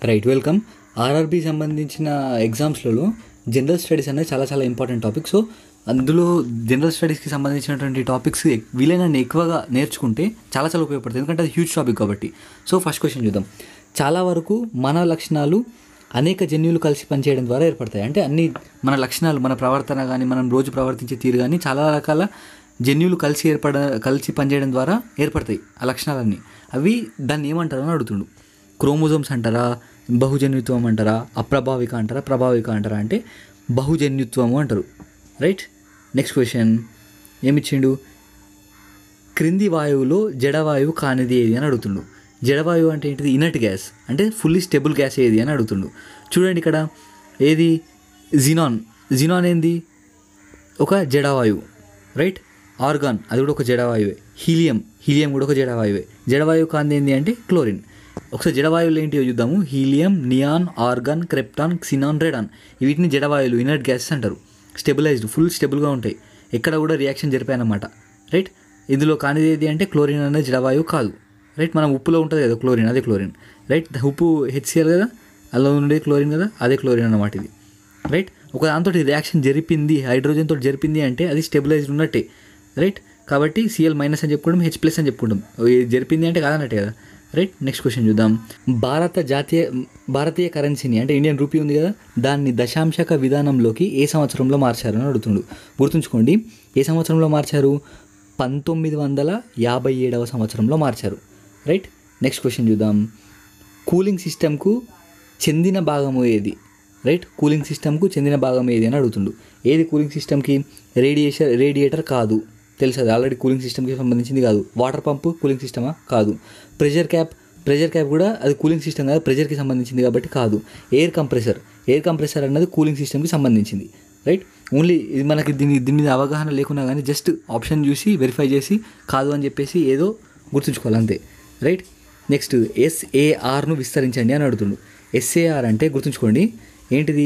right welcome RRB సంబంధించిన ఎగ్జామ్స్లలో general studies అనేది చాలా చాలా ఇంపార్టెంట్ టాపిక్ సో అందులో జనరల్ స్టడీస్కి సంబంధించినటువంటి టాపిక్స్ ఎక్- వీలైనన్ని ఎక్కువగా నేర్చుకుంటే చాలా చాలా ఉపయోగపడుతుంది ఎందుకంటే అది హ్యూజ్ టాపిక్ కాబట్టి సో ఫస్ట్ క్వశ్చన్ చూద్దాం చాలా వరకు మన లక్షణాలు అనేక జన్యువులు కలిసి పనిచేయడం ద్వారా ఏర్పడతాయి అంటే అన్ని మన లక్షణాలు మన ప్రవర్తన కానీ మనం రోజు ప్రవర్తించే తీరు కానీ చాలా రకాల జన్యువులు కలిసి ఏర్పడ కలిసి పనిచేయడం ద్వారా ఏర్పడతాయి ఆ లక్షణాలన్నీ అవి దాన్ని ఏమంటారు అని అడుగుతుండు క్రోమోజోమ్స్ అంటారా బహుజన్యుత్వం అంటారా అప్రభావిక అంటారా ప్రభావిక అంటారా అంటే బహుజన్యుత్వము అంటారు రైట్ నెక్స్ట్ క్వశ్చన్ ఏమిచ్చిండు క్రింది వాయువులో జడవాయువు కానిది ఏది అని అడుగుతుండు జడవాయువు అంటే ఏంటిది ఇనట్ గ్యాస్ అంటే ఫుల్లీ స్టెబుల్ గ్యాస్ ఏది అని అడుగుతుండు చూడండి ఇక్కడ ఏది జినాన్ జినాన్ ఏంది ఒక జడవాయువు రైట్ ఆర్గాన్ అది కూడా ఒక జడవాయువే హీలియం హీలియం కూడా ఒక జడవాయువే జడవాయువు కాంది ఏంది అంటే క్లోరిన్ ఒకసారి జడవాయువులు ఏంటివో చూద్దాము helium neon argon krypton xenon radon వీటిని జడవాయువులు ఇనర్ట్ గ్యాసెస్ అంటారు స్టెబిలైజ్డ్ ఫుల్ స్టెబుల్గా ఉంటాయి ఎక్కడ కూడా రియాక్షన్ జరిపాయన్నమాట రైట్ ఇందులో కానిది ఏది అంటే క్లోరిన్ అనేది జడవాయువు కాదు రైట్ మనం ఉప్పులో ఉంటుంది కదా క్లోరిన్ అదే క్లోరిన్ రైట్ ఉప్పు హెచ్సిఎల్ కదా అందులో ఉండేది క్లోరిన్ కదా అదే క్లోరిన్ అన్నమాట ఇది రైట్ ఒక దాంతో రియాక్షన్ జరిపింది హైడ్రోజన్ తోటి జరిపింది అంటే అది స్టెబిలైజ్డ్ ఉన్నట్టే రైట్ కాబట్టి సిఎల్ మైనస్ అని చెప్పుకుంటాం హెచ్ ప్లస్ అని చెప్పుకుంటాం ఇది జరిపింది అంటే కాదన్నట్టే కదా రైట్ నెక్స్ట్ క్వశ్చన్ చూద్దాం భారత జాతీయ భారతీయ కరెన్సీని అంటే ఇండియన్ రూపీ ఉంది కదా దాన్ని దశాంశక విధానంలోకి ఏ సంవత్సరంలో మార్చారు అని అడుగుతుండు గుర్తుంచుకోండి ఏ సంవత్సరంలో మార్చారు పంతొమ్మిది వందల యాభై ఏడవ సంవత్సరంలో మార్చారు రైట్ నెక్స్ట్ క్వశ్చన్ చూద్దాం కూలింగ్ సిస్టమ్కు చెందిన భాగము ఏది రైట్ కూలింగ్ సిస్టమ్కు చెందిన భాగం ఏది అని అడుగుతుండు ఏది కూలింగ్ సిస్టమ్కి రేడియేషన్ రేడియేటర్ కాదు తెలుసు అది ఆల్రెడీ కూలింగ్ సిస్టమ్కి సంబంధించింది కాదు వాటర్ పంపు కూలింగ్ సిస్టమా కాదు ప్రెషర్ క్యాప్ ప్రెషర్ క్యాప్ కూడా అది కూలింగ్ సిస్టమ్ కాదు ప్రెషర్కి సంబంధించింది కాబట్టి కాదు ఎయిర్ కంప్రెసర్ ఎయిర్ కంప్రెసర్ అన్నది కూలింగ్ సిస్టమ్కి సంబంధించింది రైట్ ఓన్లీ ఇది మనకి దీని దీని మీద అవగాహన లేకున్నా కానీ జస్ట్ ఆప్షన్ చూసి వెరిఫై చేసి కాదు అని చెప్పేసి ఏదో గుర్తుంచుకోవాలి అంతే రైట్ నెక్స్ట్ ఎస్ఏఆర్ను విస్తరించండి అని అడుగుతుండు ఎస్ఏఆర్ అంటే గుర్తుంచుకోండి ఏంటిది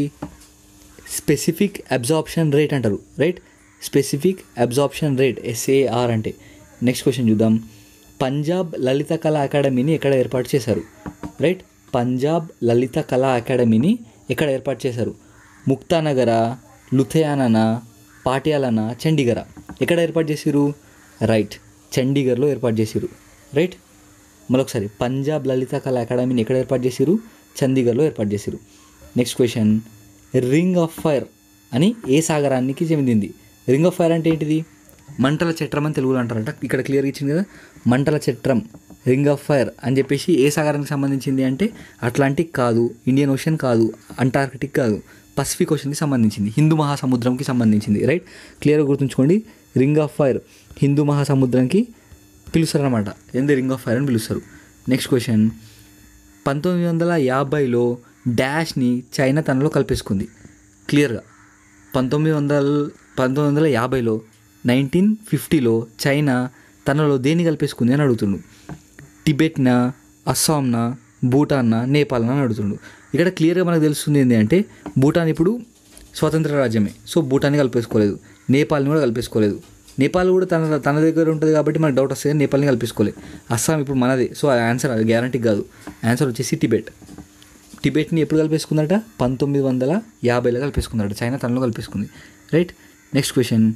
స్పెసిఫిక్ అబ్జార్ప్షన్ రేట్ అంటారు right specific absorption rate SAR అంటే నెక్స్ట్ క్వశ్చన్ చూద్దాం పంజాబ్ లలిత కళా అకాడమీని ఎక్కడ ఏర్పాటు చేశారు రైట్ పంజాబ్ లలిత కళా అకాడమీని ఎక్కడ ఏర్పాటు చేశారు ముక్తానగర లుథియానా పాటియాలనా చండీగఢ ఎక్కడ ఏర్పాటు చేసిరు రైట్ చండీగఢ్లో ఏర్పాటు చేసిరు రైట్ మరొకసారి పంజాబ్ లలిత కళా అకాడమీని ఎక్కడ ఏర్పాటు చేసిరు చండీగఢ్లో ఏర్పాటు చేసిరు next question ring of fire అని ఏ సాగరానికి చెందింది రింగ్ ఆఫ్ ఫైర్ అంటే ఏంటిది మంటల చట్రం అని తెలుగులో అంటారంట ఇక్కడ క్లియర్గా ఇచ్చింది కదా మంటల చట్రం రింగ్ ఆఫ్ ఫైర్ అని చెప్పేసి ఏ సాగరానికి సంబంధించింది అంటే అట్లాంటిక్ కాదు ఇండియన్ ఓషన్ కాదు అంటార్కిటిక్ కాదు పసిఫిక్ ఓషన్కి సంబంధించింది హిందూ మహాసముద్రంకి సంబంధించింది రైట్ క్లియర్గా గుర్తుంచుకోండి రింగ్ ఆఫ్ ఫైర్ హిందూ మహాసముద్రంకి పిలుస్తారు అనమాట ఏంది రింగ్ ఆఫ్ ఫైర్ అని పిలుస్తారు నెక్స్ట్ క్వశ్చన్ పంతొమ్మిది వందల యాభైలో డాష్ని చైనా తనలో కల్పేసుకుంది క్లియర్గా పంతొమ్మిది వందల పంతొమ్మిది వందల యాభైలో నైన్టీన్ ఫిఫ్టీలో చైనా తనలో దేన్ని కల్పేసుకుంది అని అడుగుతుండు టిబెట్నా అస్సాంనా భూటాన్నా నేపాల్నా అని అడుగుతుండు ఇక్కడ క్లియర్గా మనకు తెలుస్తుంది ఏంటి అంటే భూటాన్ ఇప్పుడు స్వతంత్ర రాజ్యమే సో భూటాన్ని కలిపేసుకోలేదు నేపాల్ని కూడా కలిపేసుకోలేదు నేపాల్ కూడా తన తన దగ్గర ఉంటుంది కాబట్టి మనకు డౌట్ వస్తుంది కానీ నేపాల్ని కలిపేసుకోలేదు అస్సాం ఇప్పుడు మనదే సో ఆ ఆన్సర్ అది గ్యారంటీ కాదు ఆన్సర్ వచ్చేసి టిబెట్ టిబెట్ని ఎప్పుడు కలిపేసుకుందట పంతొమ్మిది వందల యాభైలో కలిపేసుకుందట చైనా తనలో కలిపేసుకుంది రైట్ నెక్స్ట్ క్వశ్చన్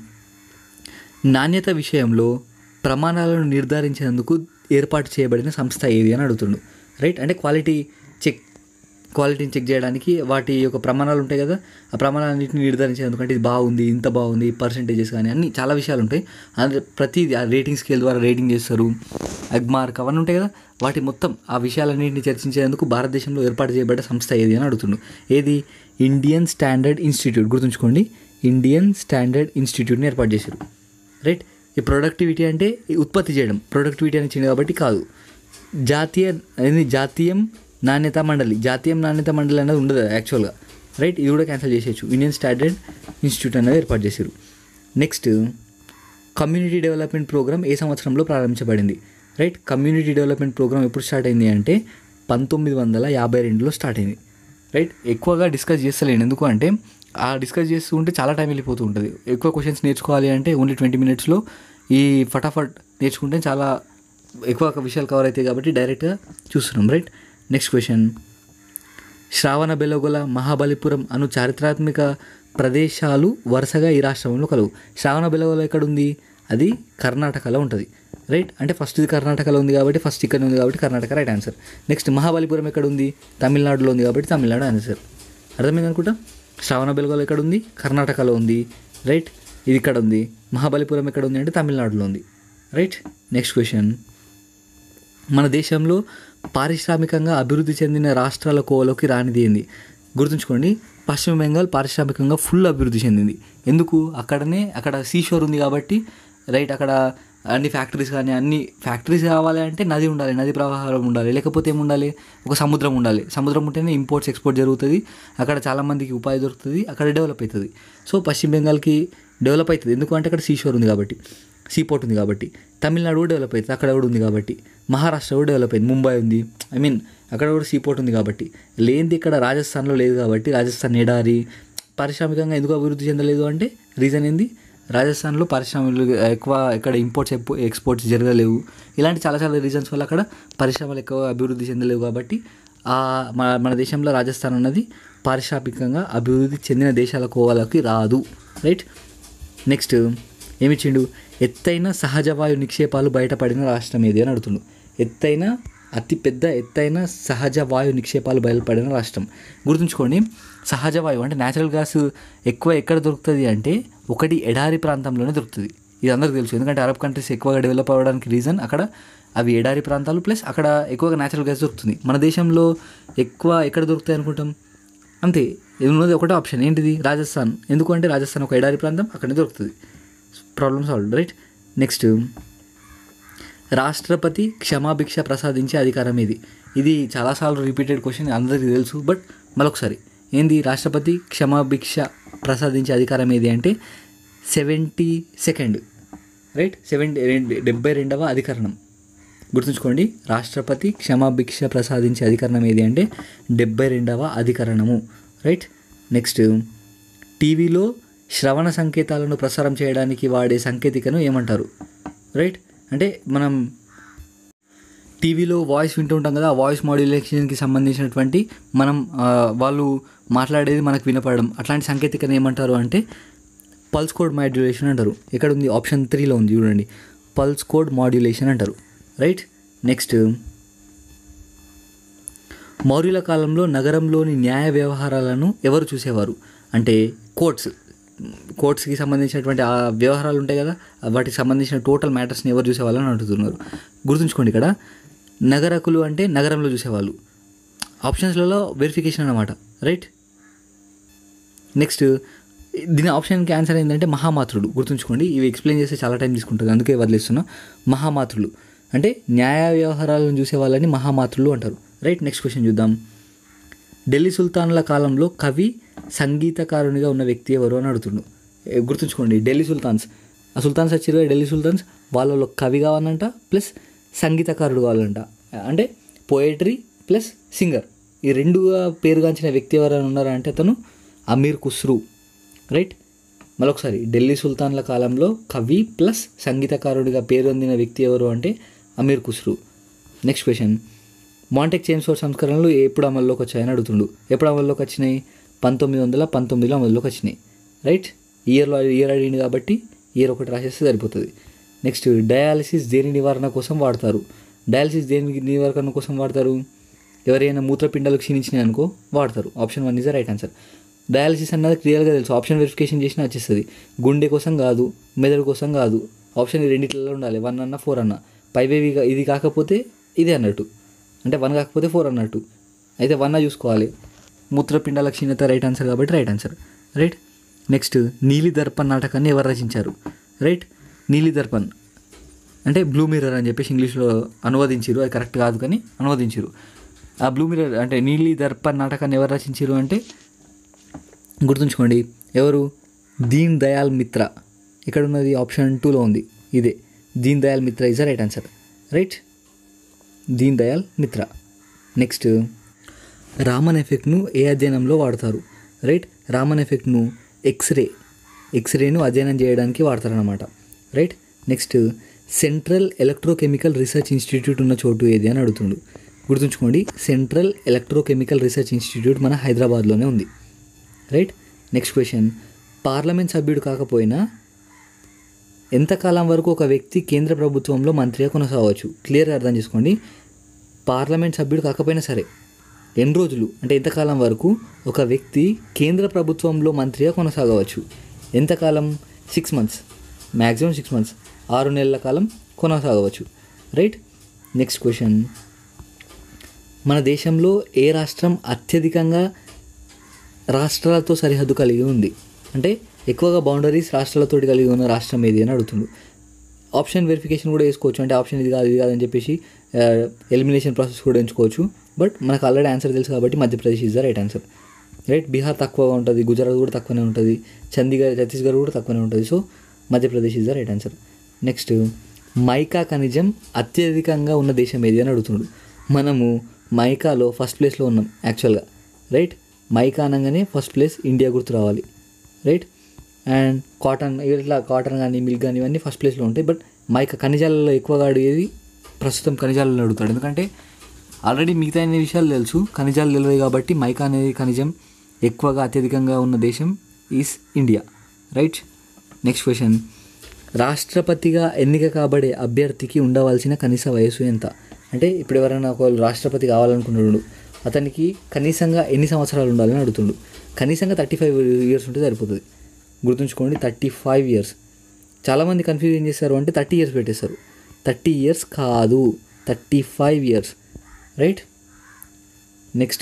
నాణ్యత విషయంలో ప్రమాణాలను నిర్ధారించేందుకు ఏర్పాటు చేయబడిన సంస్థ ఏది అని అడుగుతుండు రైట్ అంటే క్వాలిటీ చెక్ క్వాలిటీని చెక్ చేయడానికి వాటి యొక్క ప్రమాణాలు ఉంటాయి కదా ఆ ప్రమాణాలన్నింటిని నిర్ధారించేందుకు అంటే ఇది బాగుంది ఇంత బాగుంది పర్సంటేజెస్ కానీ అన్ని చాలా విషయాలు ఉంటాయి అది ప్రతి ఆ రేటింగ్ స్కేల్ ద్వారా రేటింగ్ చేస్తారు అగ్మార్క్ అవన్నీ ఉంటాయి కదా వాటి మొత్తం ఆ విషయాలన్నింటినీ చర్చించేందుకు భారతదేశంలో ఏర్పాటు చేయబడ్డ సంస్థ ఏది అని అడుగుతుండు ఏది ఇండియన్ స్టాండర్డ్ ఇన్స్టిట్యూట్ గుర్తుంచుకోండి ఇండియన్ స్టాండర్డ్ ఇన్స్టిట్యూట్ని ఏర్పాటు చేశారు రైట్ ఈ ప్రొడక్టివిటీ అంటే ఈ ఉత్పత్తి చేయడం ప్రొడక్టివిటీ అని ఇచ్చింది కాబట్టి కాదు జాతీయ అనేది జాతీయం నాణ్యత మండలి జాతీయం నాణ్యత మండలి అనేది ఉండదు యాక్చువల్గా రైట్ ఇది కూడా క్యాన్సిల్ చేసేయచ్చు ఇండియన్ స్టాండర్డ్ ఇన్స్టిట్యూట్ అనేది ఏర్పాటు చేశారు నెక్స్ట్ కమ్యూనిటీ డెవలప్మెంట్ ప్రోగ్రామ్ ఏ సంవత్సరంలో ప్రారంభించబడింది రైట్ కమ్యూనిటీ డెవలప్మెంట్ ప్రోగ్రామ్ ఎప్పుడు స్టార్ట్ అయింది అంటే పంతొమ్మిది వందల యాభై రెండులో స్టార్ట్ అయింది రైట్ ఎక్కువగా డిస్కస్ చేస్తలేను ఎందుకు అంటే ఆ డిస్కస్ చేస్తూ ఉంటే చాలా టైం వెళ్ళిపోతూ ఉంటుంది ఎక్కువ క్వశ్చన్స్ నేర్చుకోవాలి అంటే ఓన్లీ ట్వంటీ మినిట్స్లో ఈ ఫటాఫట్ నేర్చుకుంటే చాలా ఎక్కువ విషయాలు కవర్ అవుతాయి కాబట్టి డైరెక్ట్గా చూస్తున్నాం right next question Shravana Belagola Mahabalipuram అను చారిత్రాత్మక ప్రదేశాలు వరుసగా ఈ రాష్ట్రంలో కలవు శ్రావణ బెలగొల ఎక్కడుంది అది కర్ణాటకలో ఉంటుంది రైట్ అంటే ఫస్ట్ ఇది కర్ణాటకలో ఉంది కాబట్టి ఫస్ట్ ఇక్కడ ఉంది కాబట్టి Karnataka right answer next Mahabalipuram ఎక్కడ ఉంది తమిళనాడులో ఉంది కాబట్టి తమిళనాడు ఆన్సర్ అర్థమైంది అనుకుంటా శ్రావణ బెలగొల ఎక్కడ ఉంది కర్ణాటకలో ఉంది రైట్ ఇది ఇక్కడ ఉంది మహాబలిపురం ఎక్కడ ఉంది అంటే తమిళనాడులో ఉంది రైట్ నెక్స్ట్ క్వశ్చన్ మన దేశంలో పారిశ్రామికంగా అభివృద్ధి చెందిన రాష్ట్రాల కోవలోకి రానిది ఏంది గుర్తుంచుకోండి పశ్చిమ బెంగాల్ పారిశ్రామికంగా ఫుల్ అభివృద్ధి చెందింది ఎందుకు అక్కడనే అక్కడ సీషోర్ ఉంది కాబట్టి రైట్ అక్కడ అన్ని ఫ్యాక్టరీస్ కానీ అన్ని ఫ్యాక్టరీస్ కావాలి అంటే నది ఉండాలి నది ప్రవాహం ఉండాలి లేకపోతే ఏముండాలి ఒక సముద్రం ఉండాలి సముద్రం ఉంటేనే ఇంపోర్ట్స్ ఎక్స్పోర్ట్ జరుగుతుంది అక్కడ చాలామందికి ఉపాధి దొరుకుతుంది అక్కడ డెవలప్ అవుతుంది సో పశ్చిమ బెంగాల్కి డెవలప్ అవుతుంది ఎందుకంటే అక్కడ సీషోర్ ఉంది కాబట్టి సీపోర్ట్ ఉంది కాబట్టి తమిళనాడు కూడా డెవలప్ అవుతుంది అక్కడ కూడా ఉంది కాబట్టి మహారాష్ట్ర కూడా డెవలప్ అయింది ముంబై ఉంది ఐ మీన్ అక్కడ కూడా సీపోర్ట్ ఉంది కాబట్టి లేనిది ఇక్కడ రాజస్థాన్లో లేదు కాబట్టి రాజస్థాన్ ఎడారి పారిశ్రామికంగా ఎందుకు అభివృద్ధి చెందలేదు అంటే రీజన్ ఏంది రాజస్థాన్లో పారిశ్రామికలు ఎక్కువ ఇక్కడ ఇంపోర్ట్స్ ఎక్స్పోర్ట్స్ జరగలేవు ఇలాంటి చాలా చాలా రీజన్స్ వల్ల అక్కడ పరిశ్రమలు ఎక్కువ అభివృద్ధి చెందలేవు కాబట్టి ఆ మన మన దేశంలో రాజస్థాన్ అన్నది పారిశ్రామికంగా అభివృద్ధి చెందిన దేశాల కోవలకి రాదు రైట్ నెక్స్ట్ ఏమిచ్చిండు ఎత్తైన సహజ వాయు నిక్షేపాలు బయటపడిన రాష్ట్రం ఏది అని అడుగుతుండు ఎత్తైన అతి పెద్ద ఎత్తైన సహజ వాయు నిక్షేపాలు బయలుపడిన రాష్ట్రం గుర్తుంచుకోండి సహజ వాయువు అంటే న్యాచురల్ గ్యాస్ ఎక్కువ ఎక్కడ దొరుకుతుంది అంటే ఒకటి ఎడారి ప్రాంతంలోనే దొరుకుతుంది ఇది అందరికీ తెలుసు ఎందుకంటే అరబ్ కంట్రీస్ ఎక్కువగా డెవలప్ అవ్వడానికి రీజన్ అక్కడ అవి ఎడారి ప్రాంతాలు ప్లస్ అక్కడ ఎక్కువగా న్యాచురల్ గ్యాస్ దొరుకుతుంది మన దేశంలో ఎక్కువ ఎక్కడ దొరుకుతాయి అనుకుంటాం అంతే ఇది ఉన్నది ఒకటే ఆప్షన్ ఏంటిది రాజస్థాన్ ఎందుకంటే రాజస్థాన్ ఒక ఎడారి ప్రాంతం అక్కడే దొరుకుతుంది ప్రాబ్లమ్ సాల్వ్ రైట్ నెక్స్ట్ రాష్ట్రపతి క్షమాభిక్ష ప్రసాదించే అధికారం ఇది ఇది చాలాసార్లు రిపీటెడ్ క్వశ్చన్ అందరికీ తెలుసు బట్ మరొకసారి ఏంది రాష్ట్రపతి క్షమాభిక్ష ప్రసాదించే అధికారం ఏది అంటే సెవెంటీ సెకండ్ రైట్ సెవెంటీ డెబ్బై రెండవ అధికరణం గుర్తుంచుకోండి రాష్ట్రపతి క్షమాభిక్ష ప్రసాదించే అధికరణం ఏది అంటే డెబ్బై రెండవ అధికరణము రైట్ నెక్స్ట్ టీవీలో శ్రవణ సంకేతాలను ప్రసారం చేయడానికి వాడే సంకేతికను ఏమంటారు రైట్ అంటే మనం టీవీలో వాయిస్ వింటూ ఉంటాం కదా ఆ వాయిస్ మాడ్యులేషన్కి సంబంధించినటువంటి మనం ఆ, వాళ్ళు మాట్లాడేది మనకు వినపడడం అట్లాంటి సంకేతికను ఏమంటారు అంటే పల్స్ కోడ్ మాడ్యులేషన్ అంటారు ఎక్కడ ఉంది ఆప్షన్ త్రీలో ఉంది చూడండి పల్స్ కోడ్ మాడ్యులేషన్ అంటారు రైట్ నెక్స్ట్ మౌర్యుల కాలంలో నగరంలోని న్యాయ వ్యవహారాలను ఎవరు చూసేవారు అంటే కోర్ట్స్ కోర్ట్స్కి సంబంధించినటువంటి ఆ వ్యవహారాలు ఉంటాయి కదా వాటికి సంబంధించిన టోటల్ మ్యాటర్స్ని ఎవరు చూసేవాళ్ళని అడుగుతున్నారు గుర్తుంచుకోండి ఇక్కడ నగరకులు అంటే నగరంలో చూసేవాళ్ళు ఆప్షన్స్లలో వెరిఫికేషన్ అన్నమాట రైట్ నెక్స్ట్ దీని ఆప్షన్కి ఆన్సర్ ఏంటంటే మహామాతృడు గుర్తుంచుకోండి ఇవి ఎక్స్ప్లెయిన్ చేస్తే చాలా టైం తీసుకుంటుంది అందుకే వదిలేస్తున్నా మహామాతృలు అంటే న్యాయ వ్యవహారాలను చూసే వాళ్ళని మహామాతృలు అంటారు రైట్ నెక్స్ట్ క్వశ్చన్ చూద్దాం ఢిల్లీ సుల్తాన్ల కాలంలో కవి సంగీతకారునిగా ఉన్న వ్యక్తి ఎవరు అని అడుగుతుండు ఏ, గుర్తుంచుకోండి ఢిల్లీ సుల్తాన్స్ ఆ సుల్తాన్స్ వచ్చారు కదా, ఢిల్లీ సుల్తాన్స్ వాళ్ళలో కవి కావాలంట ప్లస్ సంగీతకారుడు కావాలంట అంటే పోయట్రీ ప్లస్ సింగర్ ఈ రెండుగా పేరుగాంచిన వ్యక్తి ఎవరైనా ఉన్నారా అంటే అతను అమీర్ ఖుస్రు రైట్ మరొకసారి ఢిల్లీ సుల్తాన్ల కాలంలో కవి ప్లస్ సంగీతకారుడిగా పేరు పొందిన వ్యక్తి ఎవరు అంటే Amir Khusrau next question Montagu Chelmsford సంస్కరణలు ఎప్పుడు అమల్లోకి వచ్చాయని అడుగుతుండు ఎప్పుడు అమల్లోకి వచ్చినాయి పంతొమ్మిది వందల పంతొమ్మిదిలో అమల్లోకి వచ్చినాయి రైట్ ఇయర్లో ఇయర్ అడిగింది కాబట్టి ఇయర్ ఒకటి రాసేస్తే సరిపోతుంది నెక్స్ట్ డయాలసిస్ దేని నివారణ కోసం వాడతారు డయాలసిస్ దేని నివారణ కోసం వాడతారు ఎవరైనా మూత్రపిండాలు క్షీణించినాయి అనుకో వాడతారు option one is right answer dialysis అన్నది క్లియర్గా తెలుసు ఆప్షన్ వెరిఫికేషన్ చేసినా వచ్చేస్తుంది గుండె కోసం కాదు మెదడు కోసం కాదు ఆప్షన్ ఈ రెండిట్లలో ఉండాలి వన్ అన్న ఫోర్ అన్న పైవేవి కా- ఇది కాకపోతే ఇదే అన్నట్టు అంటే వన్ కాకపోతే ఫోర్ అన్నట్టు అయితే వన్ చూసుకోవాలి మూత్రపిండాల క్షీణత రైట్ ఆన్సర్ కాబట్టి right answer right next Nil Darpan నాటకాన్ని ఎవరు రచించారు రైట్ నీలి దర్పణ్ అంటే బ్లూ మిర్రర్ అని చెప్పేసి ఇంగ్లీష్లో అనువదించారు అది కరెక్ట్ కాదు కానీ అనువదించారు ఆ బ్లూ మిర్రర్ అంటే నీలి దర్పణ్ నాటకాన్ని ఎవరు రచించారు అంటే గుర్తుంచుకోండి ఎవరు దీన్ దయాల్ మిత్ర ఇక్కడ ఉన్నది ఆప్షన్ టూలో ఉంది ఇదే Deen Dayal Mitra is right answer right Deen Dayal Mitra next Raman ఎఫెక్ట్ను ఏ అధ్యయనంలో వాడతారు రైట్ రామన్ ఎఫెక్ట్ను ఎక్స్రే ఎక్స్రేను అధ్యయనం చేయడానికి వాడతారనమాట right next Central Electrochemical Research Institute ఉన్న చోటు ఏది అని అడుగుతుండు గుర్తుంచుకోండి సెంట్రల్ ఎలక్ట్రోకెమికల్ రీసెర్చ్ ఇన్స్టిట్యూట్ మన హైదరాబాద్లోనే ఉంది రైట్ నెక్స్ట్ క్వశ్చన్ పార్లమెంట్ సభ్యుడు కాకపోయినా ఎంతకాలం వరకు ఒక వ్యక్తి కేంద్ర ప్రభుత్వంలో మంత్రిగా కొనసాగవచ్చు క్లియర్గా అర్థం చేసుకోండి పార్లమెంట్ సభ్యుడు కాకపోయినా సరే ఎన్ని రోజులు అంటే ఎంతకాలం వరకు ఒక వ్యక్తి కేంద్ర ప్రభుత్వంలో మంత్రిగా కొనసాగవచ్చు ఎంతకాలం six months maximum six months ఆరు నెలల కాలం కొనసాగవచ్చు రైట్ నెక్స్ట్ క్వశ్చన్ మన దేశంలో ఏ రాష్ట్రం అత్యధికంగా రాష్ట్రాలతో సరిహద్దు కలిగి ఉంది అంటే ఎక్కువగా బౌండరీస్ రాష్ట్రాలతో కలిగి ఉన్న రాష్ట్రం ఏది అని అడుగుతుండు ఆప్షన్ వెరిఫికేషన్ కూడా వేసుకోవచ్చు అంటే ఆప్షన్ ఇది కాదు ఇది కాదని చెప్పేసి ఎలిమినేషన్ ప్రాసెస్ కూడా ఎంచుకోవచ్చు బట్ మనకు ఆల్రెడీ ఆన్సర్ తెలుసు కాబట్టి Madhya Pradesh is the right answer right Bihar తక్కువగా ఉంటుంది గుజరాత్ కూడా తక్కువనే ఉంటుంది చండీగఢ్ ఛత్తీస్గఢ్ కూడా తక్కువనే ఉంటుంది so Madhya Pradesh is the right answer next mica ఖనిజం అత్యధికంగా ఉన్న దేశం ఏది అని అడుగుతున్నాడు మనము మైకాలో ఫస్ట్ ప్లేస్లో ఉన్నాం యాక్చువల్గా రైట్ మైకా అనగానే ఫస్ట్ ప్లేస్ ఇండియా గుర్తు రావాలి రైట్ అండ్ కాటన్ ఇట్లా కాటన్ కానీ మిల్క్ కానీ ఇవన్నీ ఫస్ట్ ప్లేస్లో ఉంటాయి బట్ మైకా ఖనిజాలలో ఎక్కువగా అడిగేది ప్రస్తుతం ఖనిజాలలో అడుగుతాడు ఎందుకంటే ఆల్రెడీ మిగతా అన్ని విషయాలు తెలుసు ఖనిజాలు తెలియదు కాబట్టి మైకా అనేది ఖనిజం ఎక్కువగా అత్యధికంగా ఉన్న దేశం is India right next question రాష్ట్రపతిగా ఎన్నిక కాబడే అభ్యర్థికి ఉండవలసిన కనీస వయసు ఎంత అంటే ఇప్పుడు ఎవరైనా ఒక రాష్ట్రపతి కావాలనుకుంటున్నాడు అతనికి కనీసంగా ఎన్ని సంవత్సరాలు ఉండాలని అడుగుతుండు కనీసంగా థర్టీ ఫైవ్ ఇయర్స్ ఉంటే సరిపోతుంది గుర్తుంచుకోండి థర్టీ ఫైవ్ ఇయర్స్ చాలామంది కన్ఫ్యూజ్ ఏం చేస్తారు అంటే థర్టీ ఇయర్స్ పెట్టేస్తారు థర్టీ ఇయర్స్ కాదు thirty five years right next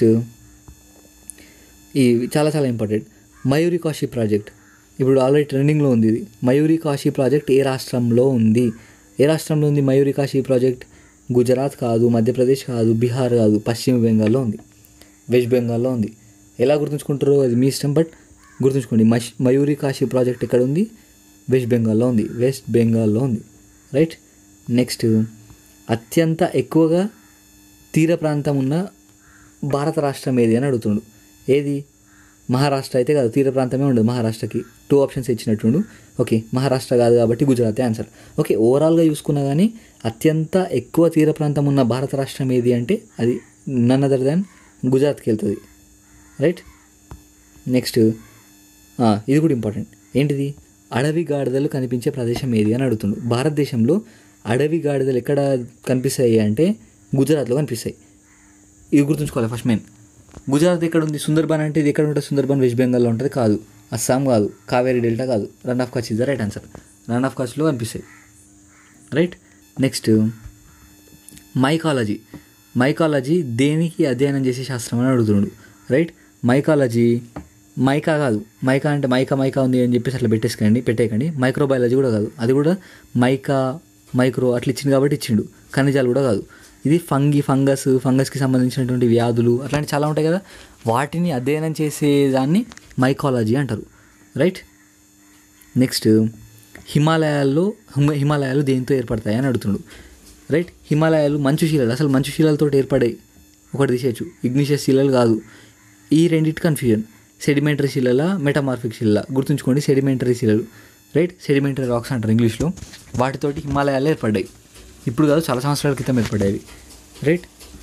ఈ చాలా చాలా ఇంపార్టెంట్ మయూరి కాశీ ప్రాజెక్ట్ ఇప్పుడు ఆల్రెడీ ట్రెండింగ్లో ఉంది ఇది మయూరి కాశీ ప్రాజెక్ట్ ఏ రాష్ట్రంలో ఉంది ఏ రాష్ట్రంలో ఉంది మయూరి కాశీ ప్రాజెక్ట్ గుజరాత్ కాదు మధ్యప్రదేశ్ కాదు బీహార్ కాదు పశ్చిమ బెంగాల్లో ఉంది వెస్ట్ బెంగాల్లో ఉంది ఎలా గుర్తుంచుకుంటారో అది మీ ఇష్టం బట్ గుర్తుంచుకోండి మష్ మయూరి కాశీ ప్రాజెక్ట్ ఎక్కడ ఉంది వెస్ట్ బెంగాల్లో ఉంది వెస్ట్ బెంగాల్లో ఉంది రైట్ నెక్స్ట్ అత్యంత ఎక్కువగా తీర ప్రాంతం ఉన్న భారత రాష్ట్రం ఏది అని అడుగుతుండు ఏది మహారాష్ట్ర అయితే కాదు తీర ప్రాంతమే ఉండదు మహారాష్ట్రకి టూ ఆప్షన్స్ ఇచ్చినట్టుండు ఓకే మహారాష్ట్ర కాదు కాబట్టి గుజరాతే ఆన్సర్ ఓకే ఓవరాల్గా చూసుకున్నా కానీ అత్యంత ఎక్కువ తీర ప్రాంతం ఉన్న భారత రాష్ట్రం ఏది అంటే అది నన్ అదర్ దాన్ గుజరాత్కి వెళ్తుంది రైట్ నెక్స్ట్ ఇది కూడా ఇంపార్టెంట్ ఏంటిది అడవి గాడిదలు కనిపించే ప్రదేశం ఏది అని అడుగుతుండు భారతదేశంలో అడవి గాడిదలు ఎక్కడ కనిపిస్తాయి అంటే గుజరాత్లో కనిపిస్తాయి ఇది గుర్తుంచుకోవాలి ఫస్ట్ మెయిన్ గుజరాత్ ఎక్కడ ఉంది సుందర్బన్ అంటే ఇది ఎక్కడ ఉంటుంది సుందర్బన్ వెస్ట్ బెంగాల్లో ఉంటుంది కాదు అస్సాం కాదు కావేరీ డెల్టా కాదు Rann of Kutch is the right answer Rann of కచ్లో కనిపిస్తాయి రైట్ నెక్స్ట్ మైకాలజీ మైకాలజీ దేనికి అధ్యయనం చేసే శాస్త్రం అని అడుగుతున్నాడు రైట్ మైకాలజీ మైకా కాదు మైకా అంటే మైకా మైకా ఉంది అని చెప్పేసి అట్లా పెట్టేసుకోండి పెట్టేయకండి మైక్రోబయాలజీ కూడా కాదు అది కూడా మైకా మైక్రో అట్లా ఇచ్చింది కాబట్టి ఇచ్చిండు ఖనిజాలు కూడా కాదు ఇది ఫంగి ఫంగస్ ఫంగస్కి సంబంధించినటువంటి వ్యాధులు అట్లాంటివి చాలా ఉంటాయి కదా వాటిని అధ్యయనం చేసే దాన్ని మైకాలజీ అంటారు రైట్ నెక్స్ట్ హిమాలయాల్లో హిమ హిమాలయాలు దేంతో ఏర్పడతాయి అని అడుగుతుండు రైట్ హిమాలయాలు మంచు శిలలు అసలు మంచు శిలలతో ఏర్పడాయి ఒకటి తీసేయచ్చు ఇగ్నిషియస్ శిలలు కాదు ఈ రెండింటి కన్ఫ్యూజన్ సెడిమెంటరీ శిలల మెటమార్ఫిక్ శిలల గుర్తుంచుకోండి సెడిమెంటరీ శిలలు రైట్ సెడిమెంటరీ రాక్స్ అంటారు ఇంగ్లీష్లో వాటితోటి హిమాలయాలు ఏర్పడ్డాయి ఇప్పుడు కాదు చాలా సంవత్సరాల క్రితం ఏర్పడేవి రైట్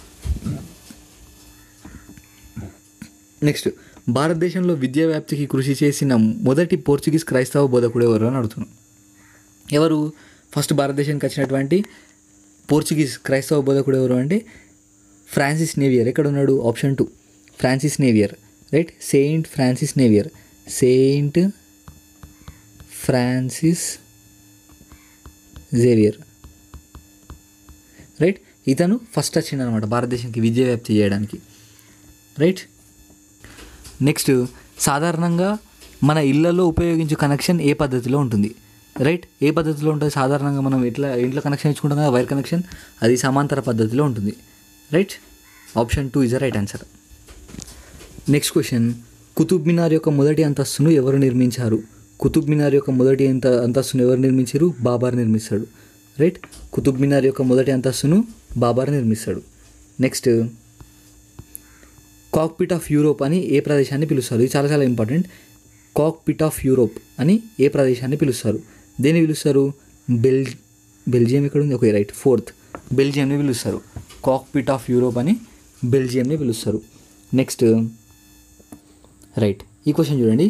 నెక్స్ట్ భారతదేశంలో విద్యా వ్యాప్తికి కృషి చేసిన మొదటి పోర్చుగీస్ క్రైస్తవ బోధకుడు ఎవరు అని అడుగుతున్నాం ఎవరు ఫస్ట్ భారతదేశానికి వచ్చినటువంటి పోర్చుగీస్ క్రైస్తవ బోధకుడు ఎవరు అంటే ఫ్రాన్సిస్ నేవియర్ ఎక్కడ ఉన్నాడు option two Francis Navier right Saint Francis Navier Saint Francis Xavier right ఇతను ఫస్ట్ వచ్చిండు అనమాట భారతదేశానికి విద్యా వ్యాప్తి చేయడానికి రైట్ నెక్స్ట్ సాధారణంగా మన ఇళ్లలో ఉపయోగించే కనెక్షన్ ఏ పద్ధతిలో ఉంటుంది రైట్ ఏ పద్ధతిలో ఉంటుంది సాధారణంగా మనం ఎట్లా ఇంట్లో కనెక్షన్ ఇచ్చుకుంటాం కదా వైర్ కనెక్షన్ అది సమాంతర పద్ధతిలో ఉంటుంది right option two is the right answer next question Qutub Minar యొక్క మొదటి అంతస్తును ఎవరు నిర్మించారు కుతుబ్ మినార్ యొక్క మొదటి అంత అంతస్తును ఎవరు నిర్మించారు బాబార్ నిర్మిస్తాడు రైట్ కుతుబ్ మినార్ యొక్క మొదటి అంతస్తును బాబార్ నిర్మిస్తాడు నెక్స్ట్ కాక్పిట్ ఆఫ్ యూరోప్ అని ఏ ప్రదేశాన్ని పిలుస్తారు ఇది చాలా చాలా ఇంపార్టెంట్ కాక్పిట్ ఆఫ్ యూరోప్ అని ఏ ప్రదేశాన్ని పిలుస్తారు దేన్ని పిలుస్తారు బెల్ బెల్జియం ఎక్కడ ఉంది ఓకే రైట్ ఫోర్త్ బెల్జియంని పిలుస్తారు కాక్పిట్ ఆఫ్ యూరోప్ అని బెల్జియంని పిలుస్తారు నెక్స్ట్ రైట్ ఈ క్వశ్చన్ చూడండి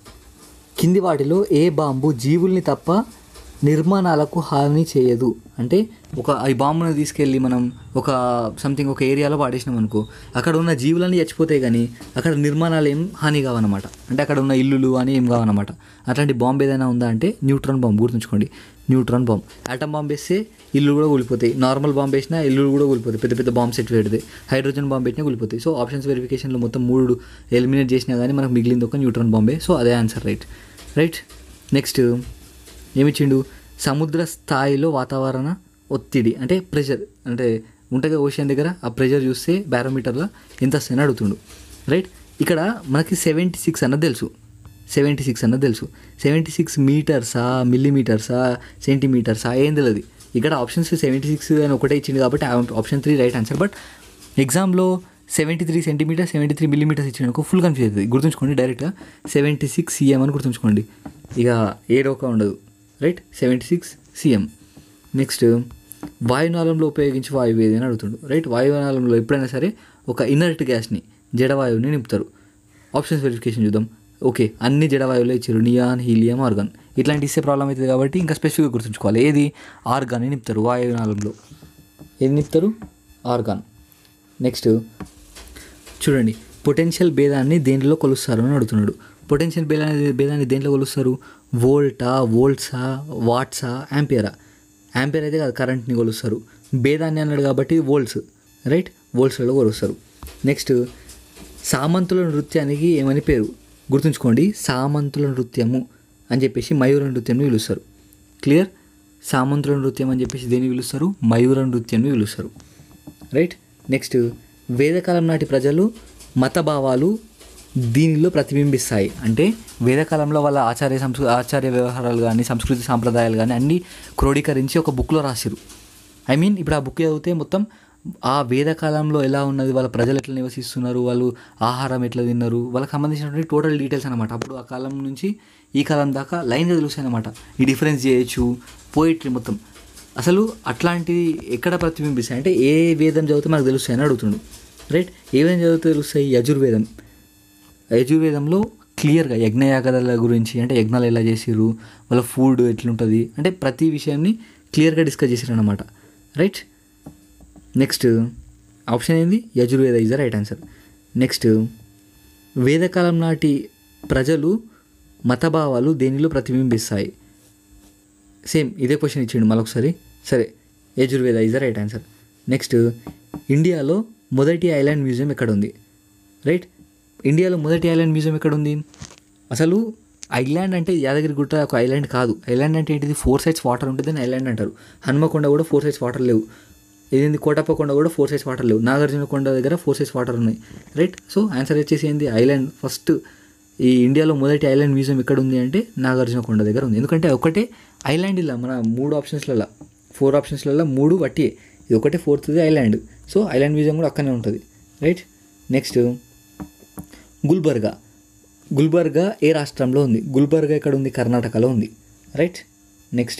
కింది వాటిలో ఏ బాంబు జీవుల్ని తప్ప నిర్మాణాలకు హాని చేయదు అంటే ఒక ఈ బాంబుని తీసుకెళ్ళి మనం ఒక సంథింగ్ ఒక ఏరియాలో పాడేసినాం అనుకో అక్కడ ఉన్న జీవులన్నీ చచ్చిపోతాయి కానీ అక్కడ నిర్మాణాలు ఏం హాని కావన్నమాట అంటే అక్కడ ఉన్న ఇల్లులు అని ఏం కావన్నమాట అట్లాంటి బాంబు ఏదైనా ఉందా అంటే న్యూట్రాన్ బాంబు గుర్తుంచుకోండి న్యూట్రాన్ బాంబ్ ఆటమ్ బాంబ్ వేస్తే ఇల్లు కూడా కూలిపోతాయి నార్మల్ బాంబ్ వేసినా ఇల్లు కూడా కూలిపోతాయి పెద్ద పెద్ద బాంబ్ సెట్ పెడితే హైడ్రోజన్ బాంబ్ పెట్టినా కూలిపోతాయి సో ఆప్షన్స్ వెరిఫికేషన్లో మొత్తం మూడు ఎలిమినేట్ చేసినా కానీ మనకు మిగిలింది ఒక న్యూట్రాన్ బాంబే సో అదే ఆన్సర్ రైట్ రైట్ నెక్స్ట్ ఏమిచ్చిండు సముద్ర స్థాయిలో వాతావరణ ఒత్తిడి అంటే ప్రెషర్ అంటే ఉంటుంది ఓషన్ దగ్గర ఆ ప్రెషర్ చూస్తే బ్యారోమీటర్లో ఎంత వస్తుందని అడుగుతుండు రైట్ ఇక్కడ మనకి సెవెంటీ సిక్స్ అన్నది తెలుసు సెవెంటీ సిక్స్ అన్నది తెలుసు సెవెంటీ సిక్స్ మీటర్సా మిల్లీమీటర్సా సెంటీమీటర్సా ఏం తెలియదు ఇక్కడ ఆప్షన్స్ సెవెంటీ సిక్స్ అని ఒకటే ఇచ్చింది కాబట్టి option three right answer but ఎగ్జామ్లో seventy three centimetre seventy three millimetres ఇచ్చినందుకు ఫుల్ కన్ఫ్యూజ్ అవుతుంది గుర్తుంచుకోండి డైరెక్ట్గా సెవెంటీ సిక్స్ సీఎం అని గుర్తుంచుకోండి ఇక ఏడోక ఉండదు right seventy six cm next వాయునాళంలో ఉపయోగించే వాయువు ఏది అని అడుగుతుండు రైట్ వాయునాళంలో ఎప్పుడైనా సరే ఒక ఇనర్ట్ గ్యాస్ని జడవాయువుని నింపుతారు ఆప్షన్స్ వెరిఫికేషన్ చూద్దాం ఓకే అన్ని జడవాయువులు ఇచ్చారు నియాన్ హీలియం ఆర్గాన్ ఇట్లాంటి ఇస్తే ప్రాబ్లం అవుతుంది కాబట్టి ఇంకా స్పెసిఫిక్గా గుర్తుంచుకోవాలి ఏది ఆర్గాన్ అని నింపుతారు వాయునాళంలో ఏది నింపుతారు ఆర్గాన్ నెక్స్ట్ చూడండి పొటెన్షియల్ భేదాన్ని దేంట్లో కొలుస్తారు అని అడుగుతున్నాడు పొటెన్షియల్ భేదాన్ని భేదాన్ని దేంట్లో కొలుస్తారు వోల్టా వోల్ట్సా వాట్సా యాంపియరా యాంపియర్ అయితే కాదు కరెంట్ని కొలుస్తారు భేదాన్ని అన్నాడు కాబట్టి వోల్ట్స్ రైట్ వోల్ట్స్లలో కొలుస్తారు నెక్స్ట్ సామంతుల నృత్యానికి ఏమని పేరు గుర్తుంచుకోండి సామంతుల నృత్యము అని చెప్పేసి మయూర నృత్యంని పిలుస్తారు క్లియర్ సామంతుల నృత్యం అని చెప్పేసి దేన్ని పిలుస్తారు మయూర నృత్యంని పిలుస్తారు రైట్ నెక్స్ట్ వేదకాలం నాటి ప్రజలు మత భావాలు దీనిలో ప్రతిబింబిస్తాయి అంటే వేదకాలంలో వాళ్ళ ఆచార్య సంస్కృ ఆచార్య వ్యవహారాలు కానీ సంస్కృతి సాంప్రదాయాలు కానీ అన్నీ క్రోడీకరించి ఒక బుక్లో రాసిరు ఐ మీన్ ఇప్పుడు ఆ బుక్ చదివితే మొత్తం ఆ వేదకాలంలో ఎలా ఉన్నది వాళ్ళ ప్రజలు ఎట్లా నివసిస్తున్నారు వాళ్ళు ఆహారం ఎట్లా తిన్నారు వాళ్ళకి సంబంధించినటువంటి టోటల్ డీటెయిల్స్ అనమాట అప్పుడు ఆ కాలం నుంచి ఈ కాలం దాకా లైన్గా తెలుస్తాయి అనమాట ఈ డిఫరెన్స్ చేయొచ్చు పోయిట్రీ మొత్తం అసలు అట్లాంటివి ఎక్కడ ప్రతిబింబిస్తాయి అంటే ఏ వేదం చదివితే మనకు తెలుస్తాయి అని అడుగుతుండు రైట్ ఏ వేదం చదివితే తెలుస్తాయి యజుర్వేదం యజుర్వేదంలో క్లియర్గా యజ్ఞయాగాల గురించి అంటే యజ్ఞాలు ఎలా చేసిర్రు వాళ్ళ ఫుడ్ ఎట్లుంటుంది అంటే ప్రతి విషయాన్ని క్లియర్గా డిస్కస్ చేసారు అనమాట రైట్ నెక్స్ట్ ఆప్షన్ ఏంది Yajurveda is the right answer next వేదకాలం నాటి ప్రజలు మతభావాలు దేనిలో ప్రతిబింబిస్తాయి సేమ్ ఇదే క్వశ్చన్ ఇచ్చిండు మరొకసారి సరే Yajurveda is the right answer next ఇండియాలో మొదటి ఐలాండ్ మ్యూజియం ఎక్కడ ఉంది రైట్ ఇండియాలో మొదటి ఐలాండ్ మ్యూజియం ఎక్కడ ఉంది అసలు ఐలాండ్ అంటే యాదగిరి గుట్ట ఒక ఐలాండ్ కాదు ఐలాండ్ అంటే ఏంటిది ఫోర్ సైడ్స్ వాటర్ ఉంటుంది అని ఐలాండ్ అంటారు హనుమకొండ కూడా ఫోర్ సైడ్స్ వాటర్ లేవు ఇదేంది కోటప్ప కొండ కూడా ఫోర్ సైడ్స్ వాటర్ లేవు నాగార్జున కొండ దగ్గర ఫోర్ సైడ్స్ వాటర్ ఉన్నాయి రైట్ సో ఆన్సర్ వచ్చేసి ఏంది ఐలాండ్ ఫస్ట్ ఈ ఇండియాలో మొదటి ఐలాండ్ మ్యూజియం ఎక్కడ ఉంది అంటే నాగార్జున కొండ దగ్గర ఉంది ఎందుకంటే ఒకటే ఐలాండ్ ఇలా మన మూడు ఆప్షన్స్లలో ఫోర్ ఆప్షన్స్లలో మూడు వట్టి ఇది ఒకటే ఫోర్త్ది ఐలాండ్ సో ఐలాండ్ మ్యూజియం కూడా అక్కడనే ఉంటుంది రైట్ నెక్స్ట్ గుల్బర్గా గుల్బర్గా ఏ రాష్ట్రంలో ఉంది గుల్బర్గా ఎక్కడ ఉంది కర్ణాటకలో ఉంది రైట్ నెక్స్ట్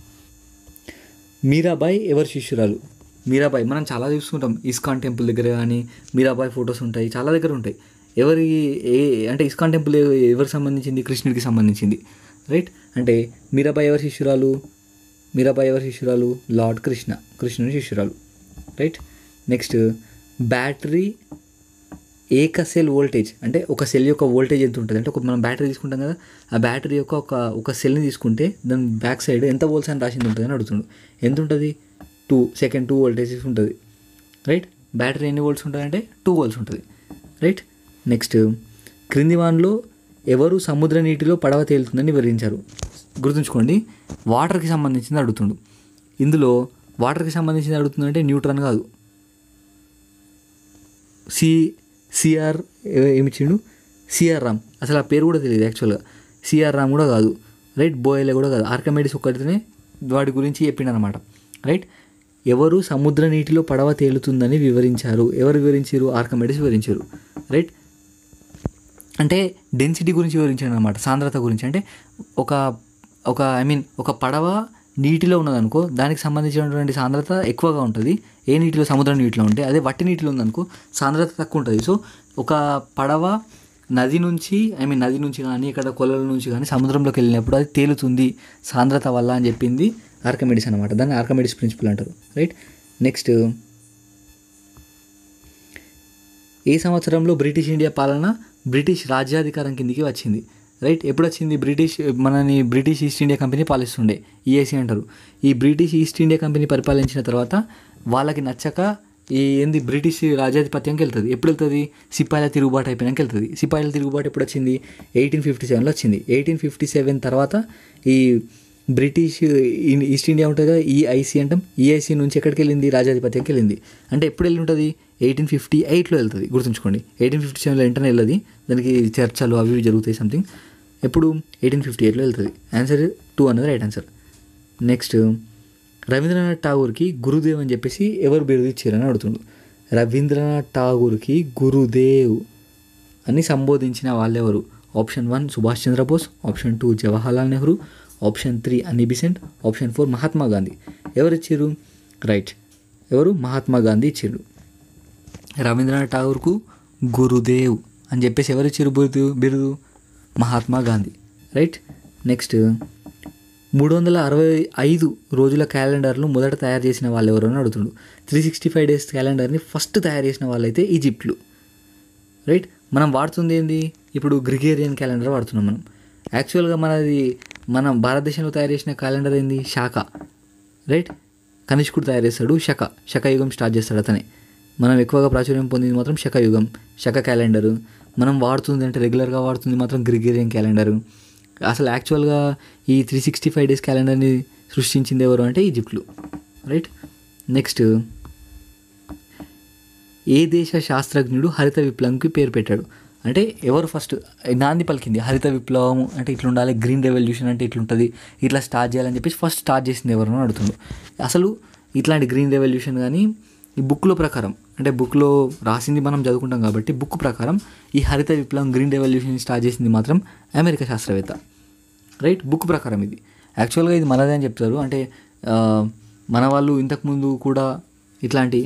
మీరాబాయి ఎవరి శిష్యురాలు మీరాబాయి మనం చాలా చూస్తుంటాం ఇస్కాన్ టెంపుల్ దగ్గర కానీ మీరాబాయి ఫొటోస్ ఉంటాయి చాలా దగ్గర ఉంటాయి ఎవరి ఏ అంటే ఇస్కాన్ టెంపుల్ ఎ- ఎవరికి సంబంధించింది కృష్ణుడికి సంబంధించింది రైట్ అంటే మీరాబాయి ఎవరి శిష్యురాలు మీరాబాయి ఎవరి శిష్యురాలు లార్డ్ కృష్ణ కృష్ణుని శిష్యురాలు రైట్ నెక్స్ట్ బ్యాటరీ ఏక సెల్ వోల్టేజ్ అంటే ఒక సెల్ యొక్క వోల్టేజ్ ఎంత ఉంటుంది అంటే ఒక మనం బ్యాటరీ తీసుకుంటాం కదా ఆ బ్యాటరీ యొక్క ఒక ఒక సెల్ని తీసుకుంటే దాని బ్యాక్ సైడ్ ఎంత వోల్ట్స్ అని రాసింది ఉంటుంది అని అడుగుతుండు ఎంత ఉంటుంది టూ సెకండ్ టూ వోల్టేజెస్ ఉంటుంది రైట్ బ్యాటరీ ఎన్ని వోల్ట్స్ ఉంటుంది అంటే టూ వోల్ట్స్ ఉంటుంది రైట్ నెక్స్ట్ క్రింది వాన్లో ఎవరు సముద్ర నీటిలో పడవ తేలుతుందని వివరించారు గుర్తుంచుకోండి వాటర్కి సంబంధించింది అడుగుతుండు ఇందులో వాటర్కి సంబంధించింది అడుగుతుందంటే న్యూట్రాన్ కాదు సి సిఆర్ ఏమిచ్చిండు సిఆర్ రామ్ అసలు ఆ పేరు కూడా తెలియదు యాక్చువల్గా సిఆర్ రామ్ కూడా కాదు రైట్ బోయలే కూడా కాదు ఆర్కమెడిస్ ఒక్కటినే వాడి గురించి చెప్పిండు అనమాట రైట్ ఎవరు సముద్ర నీటిలో పడవ తేలుతుందని వివరించారు ఎవరు వివరించారు ఆర్కమెడిస్ వివరించారు రైట్ అంటే డెన్సిటీ గురించి వివరించాడు అనమాట సాంద్రత గురించి అంటే ఒక ఒక ఐ మీన్ ఒక పడవ నీటిలో ఉన్నదనుకో దానికి సంబంధించినటువంటి సాంద్రత ఎక్కువగా ఉంటుంది ఏ నీటిలో సముద్ర నీటిలో ఉంటే అదే వట్టి నీటిలో ఉందనుకో సాంద్రత తక్కువ ఉంటుంది సో ఒక పడవ నది నుంచి ఐ మీన్ నది నుంచి కానీ ఇక్కడ కొలల నుంచి కానీ సముద్రంలోకి వెళ్ళినప్పుడు అది తేలుతుంది సాంద్రత వల్ల అని చెప్పింది ఆర్కమిడిస్ అనమాట దాన్ని ఆర్కమిడిస్ ప్రిన్సిపల్ అంటారు రైట్ నెక్స్ట్ ఏ సంవత్సరంలో బ్రిటిష్ ఇండియా పాలన బ్రిటిష్ రాజ్యాధికారం కిందికి వచ్చింది రైట్ ఎప్పుడు వచ్చింది బ్రిటిష్ మనని బ్రిటిష్ ఈస్ట్ ఇండియా కంపెనీ పాలిస్తుండే ఈఏసీ అంటారు ఈ బ్రిటిష్ ఈస్ట్ ఇండియా కంపెనీ పరిపాలించిన తర్వాత వాళ్ళకి నచ్చక ఈ ఏంది బ్రిటిష్ రాజ్యాధిపత్యంకి వెళ్తుంది ఎప్పుడు వెళ్తుంది సిపాయిల తిరుగుబాటు అయిపోయినాక వెళ్తుంది సిపాయిల తిరుగుబాటు ఎప్పుడు వచ్చింది ఎయిటీన్ ఫిఫ్టీ సెవెన్లో వచ్చింది ఎయిటీన్ ఫిఫ్టీ సెవెన్ తర్వాత ఈ బ్రిటిష్ ఇన్- ఈస్ట్ ఇండియా ఉంటుంది కదా ఈఐసి అంటాం ఈఐసి నుంచి ఎక్కడికి వెళ్ళింది రాజాధిపత్యంకి వెళ్ళింది అంటే ఎప్పుడు వెళ్ళి ఉంటుంది ఎయిటీన్ ఫిఫ్టీ ఎయిట్లో వెళ్తుంది గుర్తుంచుకోండి ఎయిటీన్ ఫిఫ్టీ సెవెన్లో వెంటనే వెళ్ళదు దానికి చర్చలు అవి ఇవి జరుగుతాయి సంథింగ్ ఎప్పుడు ఎయిటీన్ ఫిఫ్టీ ఎయిట్లో వెళ్తుంది ఆన్సర్ టూ అన్నది రైట్ ఆన్సర్ నెక్స్ట్ రవీంద్రనాథ్ ఠాగూర్కి గురుదేవ్ అని చెప్పేసి ఎవరు బిరుదు ఇచ్చారని అడుగుతుండు రవీంద్రనాథ్ ఠాగూర్కి గురుదేవ్ అని సంబోధించిన వాళ్ళెవరు option one Subhash Chandra Bose option two Jawaharlal Nehru option three Annie Besant option four Mahatma Gandhi ఎవరు ఇచ్చారు రైట్ ఎవరు మహాత్మా గాంధీ ఇచ్చారు రవీంద్రనాథ్ ఠాగూర్కు గురుదేవ్ అని చెప్పేసి ఎవరు ఇచ్చారు బిరుదు బిరుదు మహాత్మా గాంధీ రైట్ నెక్స్ట్ మూడు వందల అరవై ఐదు రోజుల క్యాలెండర్ను మొదట తయారు చేసిన వాళ్ళు ఎవరు అని అడుగుతుండు త్రీ సిక్స్టీ ఫైవ్ డేస్ క్యాలెండర్ని ఫస్ట్ తయారు చేసిన వాళ్ళైతే ఈజిప్ట్లు రైట్ మనం వాడుతుంది ఏంది ఇప్పుడు గ్రిగేరియన్ క్యాలెండర్ వాడుతున్నాం మనం యాక్చువల్గా మనది మనం భారతదేశంలో తయారు చేసిన క్యాలెండర్ ఏంది శాఖ రైట్ కనిష్కుడు తయారు చేస్తాడు శక శకయుగం స్టార్ట్ చేస్తాడు అతనే మనం ఎక్కువగా ప్రాచుర్యం పొందింది మాత్రం శకయుగం శక క్యాలెండరు మనం వాడుతుంది అంటే రెగ్యులర్గా వాడుతుంది మాత్రం గ్రిగేరియన్ క్యాలెండరు అసలు యాక్చువల్గా ఈ త్రీ సిక్స్టీ ఫైవ్ డేస్ క్యాలెండర్ని సృష్టించింది ఎవరు అంటే ఈజిప్ట్లు రైట్ నెక్స్ట్ ఏ దేశ శాస్త్రజ్ఞుడు హరిత విప్లవంకి పేరు పెట్టాడు అంటే ఎవరు ఫస్ట్ నాంది పలికింది హరిత విప్లవం అంటే ఇట్లా ఉండాలి గ్రీన్ రెవల్యూషన్ అంటే ఇట్లుంటుంది ఇట్లా స్టార్ట్ చేయాలని చెప్పేసి ఫస్ట్ స్టార్ట్ చేసింది ఎవరు అని అడుగుతుండు అసలు ఇట్లాంటి గ్రీన్ రెవల్యూషన్ కానీ ఈ బుక్లో ప్రకారం అంటే బుక్లో రాసింది మనం చదువుకుంటాం కాబట్టి బుక్ ప్రకారం ఈ హరిత విప్లవం గ్రీన్ రెవల్యూషన్ స్టార్ట్ చేసింది మాత్రం అమెరికా శాస్త్రవేత్త రైట్ బుక్ ప్రకారం ఇది యాక్చువల్గా ఇది మనదే అని చెప్తారు అంటే ఆ, మన వాళ్ళు ఇంతకుముందు కూడా ఇట్లాంటి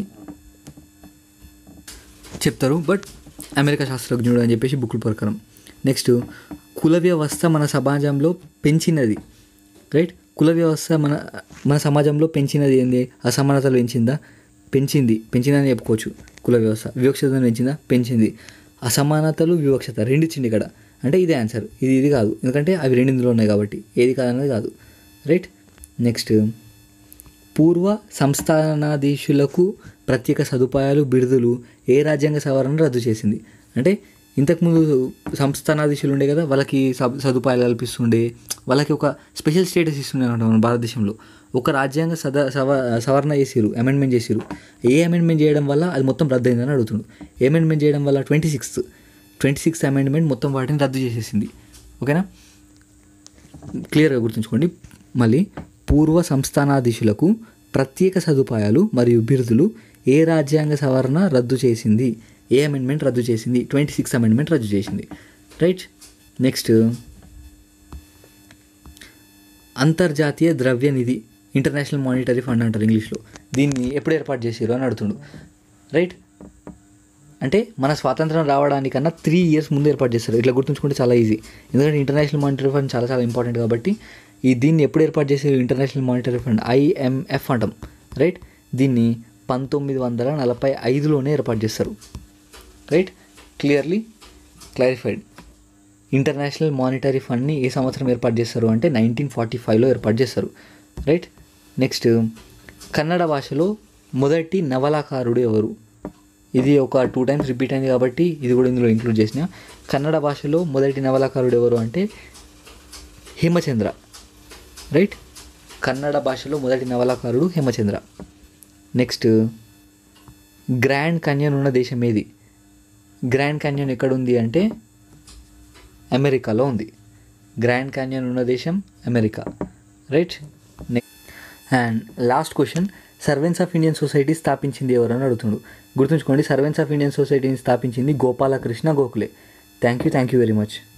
చెప్తారు బట్ అమెరికా శాస్త్రజ్ఞుడు అని చెప్పేసి బుక్ల ప్రకారం నెక్స్ట్ కుల వ్యవస్థ మన సమాజంలో పెంచినది రైట్ కుల వ్యవస్థ మన మన సమాజంలో పెంచినది ఏంది అసమానతలు పెంచిందా పెంచింది పెంచిందని చెప్పుకోవచ్చు కుల వ్యవస్థ వివక్షతను పెంచిందా పెంచింది అసమానతలు వివక్షత రెండు ఇచ్చింది ఇక్కడ అంటే ఇదే ఆన్సర్ ఇది ఇది కాదు ఎందుకంటే అవి రెండు ఇందులో ఉన్నాయి కాబట్టి ఏది కాదన్నది కాదు రైట్ నెక్స్ట్ పూర్వ సంస్థానాధీశులకు ప్రత్యేక సదుపాయాలు బిరుదులు ఏ రాజ్యాంగ సవరణ రద్దు చేసింది అంటే ఇంతకుముందు సంస్థానాధీశులు ఉండే కదా వాళ్ళకి సబ్ సదుపాయాలు కల్పిస్తుండే వాళ్ళకి ఒక స్పెషల్ స్టేటస్ ఇస్తుండే అనమాట మన భారతదేశంలో ఒక రాజ్యాంగ సద సవ సవరణ చేసిరు అమెండ్మెంట్ చేసిరు ఏ అమెండ్మెంట్ చేయడం వల్ల అది మొత్తం రద్దు అయిందని అడుగుతుండు ఏ అమెండ్మెంట్ చేయడం వల్ల twenty sixth twenty sixth amendment మొత్తం వాటిని రద్దు చేసేసింది ఓకేనా క్లియర్గా గుర్తుంచుకోండి మళ్ళీ పూర్వ సంస్థానాధీశులకు ప్రత్యేక సదుపాయాలు మరియు బిరుదులు ఏ రాజ్యాంగ సవరణ రద్దు చేసింది ఏ అమెండ్మెంట్ రద్దు చేసింది ట్వంటీ సిక్స్ అమెండ్మెంట్ రద్దు చేసింది రైట్ నెక్స్ట్ అంతర్జాతీయ ద్రవ్య నిధి ఇంటర్నేషనల్ మానిటరీ ఫండ్ అంటారు ఇంగ్లీష్లో దీన్ని ఎప్పుడు ఏర్పాటు చేసారు అని అడుగుతుండు రైట్ అంటే మన స్వాతంత్రం రావడానికన్నా త్రీ ఇయర్స్ ముందు ఏర్పాటు చేస్తారు ఇట్లా గుర్తుంచుకుంటే చాలా ఈజీ ఎందుకంటే ఇంటర్నేషనల్ మానిటరీ ఫండ్ చాలా చాలా ఇంపార్టెంట్ కాబట్టి ఈ దీన్ని ఎప్పుడు ఏర్పాటు చేసారు ఇంటర్నేషనల్ మానిటరీ ఫండ్ ఐఎంఎఫ్ అంటాం రైట్ దీన్ని పంతొమ్మిది వందల నలభై ఐదులోనే ఏర్పాటు చేస్తారు right clearly clarified International Monetary ఫండ్ని ఏ సంవత్సరం ఏర్పాటు చేస్తారు అంటే నైన్టీన్ ఫార్టీ ఫైవ్లో ఏర్పాటు చేస్తారు రైట్ నెక్స్ట్ కన్నడ భాషలో మొదటి నవలాకారుడు ఎవరు ఇది ఒక టూ టైమ్స్ రిపీట్ అయింది కాబట్టి ఇది కూడా ఇందులో ఇంక్లూడ్ చేసిన కన్నడ భాషలో మొదటి నవలాకారుడు ఎవరు అంటే హేమచంద్ర రైట్ కన్నడ భాషలో మొదటి నవలాకారుడు హేమచంద్ర నెక్స్ట్ గ్రాండ్ కన్యన్ ఉన్న దేశం ఏది గ్రాండ్ క్యాన్యన్ ఎక్కడ ఉంది అంటే అమెరికాలో ఉంది గ్రాండ్ క్యాన్యన్ ఉన్న దేశం America right and last question Servants of Indian Society స్థాపించింది ఎవరని అడుగుతుండు గుర్తుంచుకోండి సర్వెంట్స్ ఆఫ్ ఇండియన్ సొసైటీని స్థాపించింది Gopalakrishna Gokhale thank you thank you very much